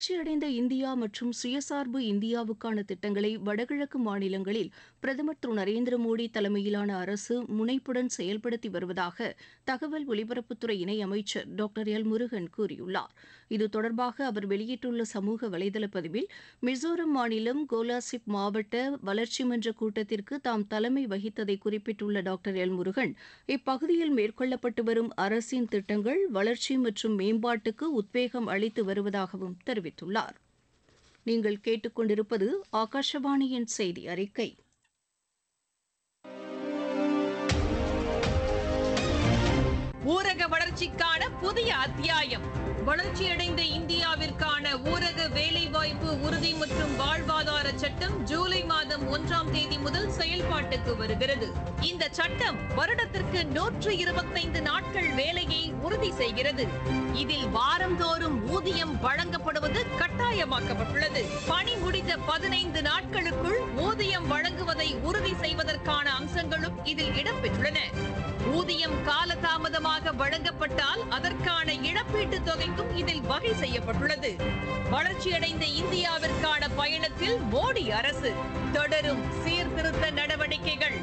வளர்ச்சியடைந்த இந்தியா மற்றும் சுயசார்பு இந்தியாவுக்கான திட்டங்களை வடகிழக்கு மாநிலங்களில் பிரதமர் திரு நரேந்திர மோடி தலைமையிலான அரசு முனைப்புடன் செயல்படுத்தி வருவதாக தகவல் ஒலிபரப்புத்துறை இணையமைச்சர் டாக்டர் எல் முருகன் கூறியுள்ளார் இது தொடர்பாக அவர் வெளியிட்டுள்ள சமூக வலைதள பதிவில் மிசோரம் மாநிலம் கோலாசிப் மாவட்ட வளர்ச்சி மன்ற கூட்டத்திற்கு தாம் தலைமை வகித்ததை குறிப்பிட்டுள்ள டாக்டர் எல் முருகன் இப்பகுதியில் மேற்கொள்ளப்பட்டு வரும் அரசின் திட்டங்கள் வளர்ச்சி மற்றும் மேம்பாட்டுக்கு உத்வேகம் அளித்து வருவதாகவும் தெரிவித்துள்ளார் நீங்கள் கேட்டுக்கொண்டிருப்பது ஆகாஷவாணியின் செய்தி அறிக்கை ஊரக வளர்ச்சிக்கான புதிய அத்தியாயம் வளர்ச்சியடைந்த இந்தியாவிற்கான ஊரக வேலைவாய்ப்பு உறுதி மற்றும் வாழ்வாதார சட்டம் ஜூலை மாதம் ஒன்றாம் தேதி முதல் செயல்பாட்டுக்கு வருகிறது இந்த சட்டம் வருடத்திற்கு நூற்று இருபத்தைந்து நாட்கள் வேலையை உறுதி செய்கிறது இதில் வாரந்தோறும் ஊதியம் வழங்கப்படுவது கட்டாயமாக்கப்பட்டுள்ளது பணி முடிந்த பதினைந்து நாட்களுக்குள் ஊதியம் வழங்குவதை உறுதி செய்வதற்கான அம்சங்களும் இதில் இடம்பெற்றுள்ளன ஊதியம் காலதாமதமாக வழங்கப்பட்டால் அதற்கான இழப்பீட்டுத் தொகைக்கும் இதில் வகை செய்யப்பட்டுள்ளது வளர்ச்சியடைந்த இந்தியாவிற்கான பயணத்தில் மோடி அரசு தொடரும் சீர்திருத்த நடவடிக்கைகள்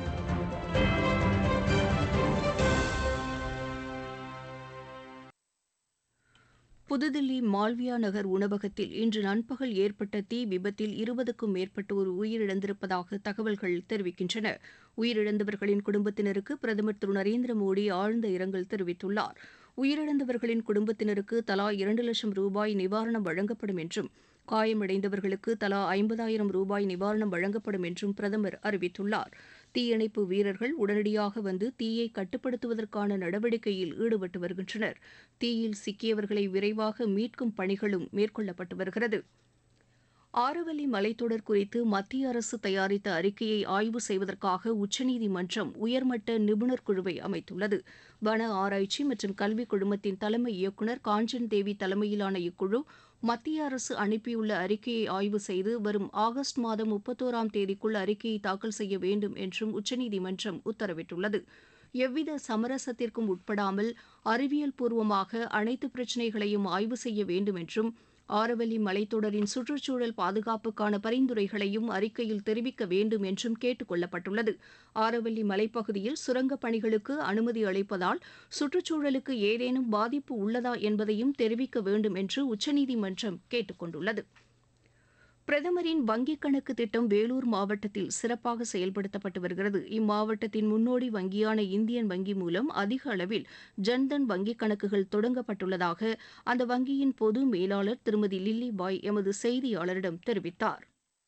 புதுதில்லி மால்வியா நகர் உணவகத்தில் இன்று நண்பகல் ஏற்பட்ட தீ விபத்தில் இருபதுக்கும் மேற்பட்டோர் உயிரிழந்திருப்பதாக தகவல்கள் தெரிவிக்கின்றன உயிரிழந்தவர்களின் குடும்பத்தினருக்கு பிரதமர் திரு நரேந்திர மோடி ஆழ்ந்த இரங்கல் தெரிவித்துள்ளார் உயிரிழந்தவர்களின் குடும்பத்தினருக்கு தலா இரண்டு லட்சம் ரூபாய் நிவாரணம் வழங்கப்படும் என்றும் காயமடைந்தவர்களுக்கு தலா ஐம்பதாயிரம் ரூபாய் நிவாரணம் வழங்கப்படும் என்றும் பிரதமர் அறிவித்துள்ளார் தீயணைப்பு வீரர்கள் உடனடியாக வந்து தீயை கட்டுப்படுத்துவதற்கான நடவடிக்கையில் ஈடுபட்டு வருகின்றனர் தீயில் சிக்கியவர்களை விரைவாக மீட்கும் பணிகளும் மேற்கொள்ளப்பட்டு வருகிறது ஆரவல்லி மலைத்தொடர் குறித்து மத்திய அரசு தயாரித்த அறிக்கையை ஆய்வு செய்வதற்காக உச்சநீதிமன்றம் உயர்மட்ட நிபுணர் குழுவை அமைத்துள்ளது வன ஆராய்ச்சி மற்றும் கல்விக் குழுமத்தின் தலைமை இயக்குநர் காஞ்சன் தேவி தலைமையிலான இக்குழு மத்திய அரசு அனுப்பியுள்ள அறிக்கையை ஆய்வு செய்து வரும் ஆகஸ்ட் மாதம் முப்பத்தோராம் தேதிக்குள் அறிக்கையை தாக்கல் செய்ய வேண்டும் என்றும் உச்சநீதிமன்றம் உத்தரவிட்டுள்ளது எவ்வித சமரசத்திற்கும் உட்படாமல் அறிவியல் பூர்வமாக அனைத்து பிரச்சினைகளையும் ஆய்வு செய்ய வேண்டும் என்றும் ஆரவல்லி மலைத்தொடரின் சுற்றுச்சூழல் பாதுகாப்புக்கான பரிந்துரைகளையும் அறிக்கையில் தெரிவிக்க வேண்டும் என்றும் கேட்டுக் கொள்ளப்பட்டுள்ளது ஆரவல்லி மலைப்பகுதியில் சுரங்கப் பணிகளுக்கு அனுமதி அளிப்பதால் சுற்றுச்சூழலுக்கு ஏதேனும் பாதிப்பு உள்ளதா என்பதையும் தெரிவிக்க வேண்டும் என்று உச்சநீதிமன்றம் கேட்டுக் கொண்டுள்ளது பிரதமரின் வங்கிக் கணக்கு திட்டம் வேலூர் மாவட்டத்தில் சிறப்பாக செயல்படுத்தப்பட்டு வருகிறது இம்மாவட்டத்தின் முன்னோடி வங்கியான இந்தியன் வங்கி மூலம் அதிக அளவில் ஜன்தன் வங்கிக் கணக்குகள் தொடங்கப்பட்டுள்ளதாக அந்த வங்கியின் பொது மேலாளர் திருமதி லில்லி பாய் எமது செய்தியாளரிடம் தெரிவித்தார்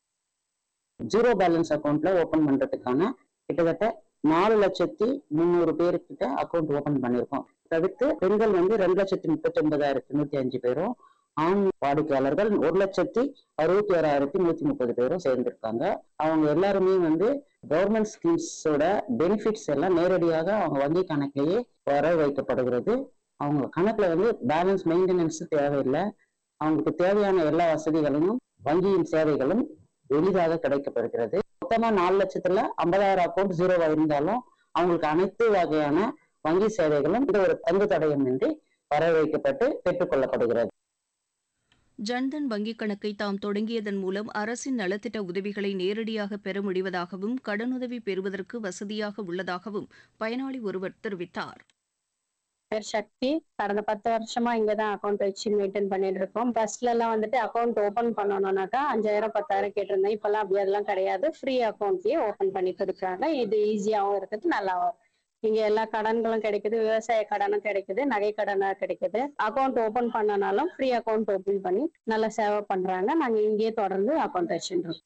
ஜீரோ பேலன்ஸ் அக்கௌண்ட்ல ஓபன் பண்றதுக்கான கிட்டத்தட்ட நாலு லட்சத்தி முந்நூறு பேருக்கிட்ட அக்கௌண்ட் ஓபன் பண்ணியிருக்கோம் தவிர்த்து பெண்கள் வந்து ரெண்டு லட்சத்தி முப்பத்தி ஒன்பதாயிரத்தி நூத்தி அஞ்சு பேரும் ஆண் வாடிக்கையாளர்கள் ஒரு லட்சத்தி அறுபத்தி ஓராயிரத்தி நூத்தி முப்பது பேரும் சேர்ந்திருக்காங்க அவங்க எல்லாருமே வந்து கவர்மெண்ட் ஸ்கீம்ஸோட பெனிஃபிட்ஸ் எல்லாம் நேரடியாக அவங்க வங்கி கணக்கிலேயே வர வைக்கப்படுகிறது அவங்க கணக்குல வந்து பேலன்ஸ் மெயின்டெனன்ஸ் தேவையில்லை அவங்களுக்கு தேவையான எல்லா வசதிகளும் வங்கியின் சேவைகளும் எளிதாக கிடைக்கப்படுகிறது மொத்தமா நாலு லட்சத்துல ஐம்பதாயிரம் அக்கௌண்ட் ஜீரோவா இருந்தாலும் அவங்களுக்கு அனைத்து வகையான வங்கி சேவைகளும் இந்த ஒரு தங்கு தடயமின்றி வர வைக்கப்பட்டு பெற்றுக்கொள்ளப்படுகிறது ஜன்தன் வங்கிக் கணக்கை தாம் தொடங்கியதன் மூலம் அரசின் நலத்திட்ட உதவிகளை நேரடியாக பெற முடிவதாகவும் கடனுதவி பெறுவதற்கு வசதியாக உள்ளதாகவும் பயனாளி ஒருவர் தெரிவித்தார் பேர் சக்தி கடந்த பத்து வருஷமா இங்கதான் அக்கௌண்ட் வச்சு மெயின்டைன் பண்ணிட்டு இருக்கோம் பஸ்ல எல்லாம் வந்துட்டு அக்கௌண்ட் ஓபன் பண்ணணும்னாக்கா அஞ்சாயிரம் பத்தாயிரம் கேட்டிருந்தேன் இப்பெல்லாம் அப்படி அதெல்லாம் கிடையாது ஃப்ரீ அக்கௌண்ட்லயே ஓபன் பண்ணி கொடுக்குறாங்க இது ஈஸியாகவும் இருக்குது நல்லாவும் இங்க எல்லா கடன்களும் கிடைக்குது விவசாய கடனும் கிடைக்குது நகை கடனா கிடைக்குது அக்கௌண்ட் ஓபன் பண்ணனாலும் ஃப்ரீ அக்கௌண்ட் ஓபன் பண்ணி நல்லா சேவை பண்றாங்க நாங்க இங்கேயே தொடர்ந்து அக்கௌண்ட் வச்சுருக்கோம்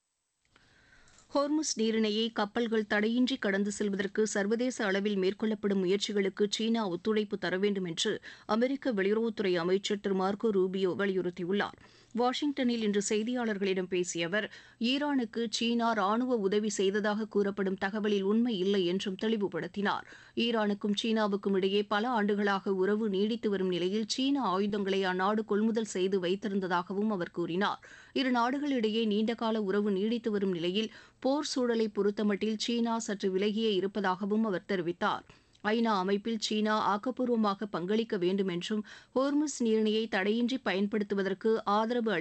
ஹோர்முஸ் நீரிணையை கப்பல்கள் தடையின்றி கடந்து செல்வதற்கு சர்வதேச அளவில் மேற்கொள்ளப்படும் முயற்சிகளுக்கு சீனா ஒத்துழைப்பு தர வேண்டும் என்று அமெரிக்க வெளியுறவுத்துறை அமைச்சர் திரு மார்க்கோ ரூபியோ வலியுறுத்தியுள்ளார் வாஷிங்டனில் இன்று செய்தியாளர்களிடம் பேசிய அவர் ஈரானுக்கு சீனா ராணுவ உதவி செய்ததாக கூறப்படும் தகவலில் உண்மை இல்லை என்றும் தெளிவுபடுத்தினார் ஈரானுக்கும் சீனாவுக்கும் இடையே பல ஆண்டுகளாக உறவு நீடித்து வரும் நிலையில் சீன ஆயுதங்களை அந்நாடு கொள்முதல் செய்து வைத்திருந்ததாகவும் அவர் கூறினார் இரு நாடுகளிடையே நீண்டகால உறவு நீடித்து வரும் நிலையில் போர் சூழலை பொறுத்தமட்டில் சீனா சற்று விலகியே இருப்பதாகவும் அவர் தெரிவித்தார் ஐநா அமைப்பில் சீனா ஆக்கப்பூர்வமாக பங்களிக்க வேண்டும் என்றும் ஹோர்முஸ் நீரிணையை தடையின்றி பயன்படுத்துவதற்கு ஆதரவு